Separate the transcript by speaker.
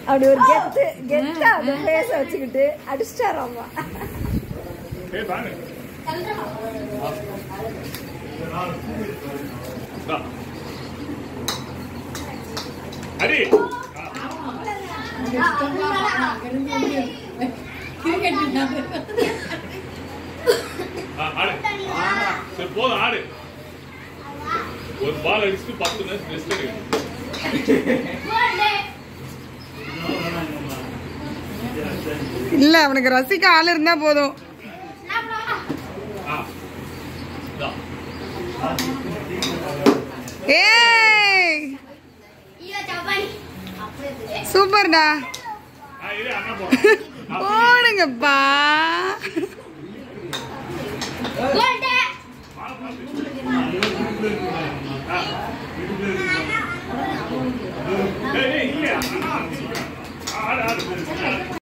Speaker 1: அப்படி ஒரு கெத்து கெத்தா அந்த ஃபேஸ வச்சுக்கிட்டு அடிச்சிட்டாராமா
Speaker 2: ஏய் பாரு வா. அடி ஆ, ஆடு சரி போதும் ஆடு ஒரு பால் அடிச்சுட்டு பத்து நிமிஷம் ரெஸ்ட் எடுக்கணும்
Speaker 3: இல்ல அவனுக்கு ரசிக்க ஆள் இருந்தா போதும்
Speaker 2: ஆ இதா.
Speaker 3: ஏய் சூப்பர்டா
Speaker 2: ஆ, இரு, அண்ணா போறோம்.
Speaker 3: போடுங்கப்பா
Speaker 2: ஏய், ஏய், இல்லையா? அண்ணா, ஆடு, ஆடு.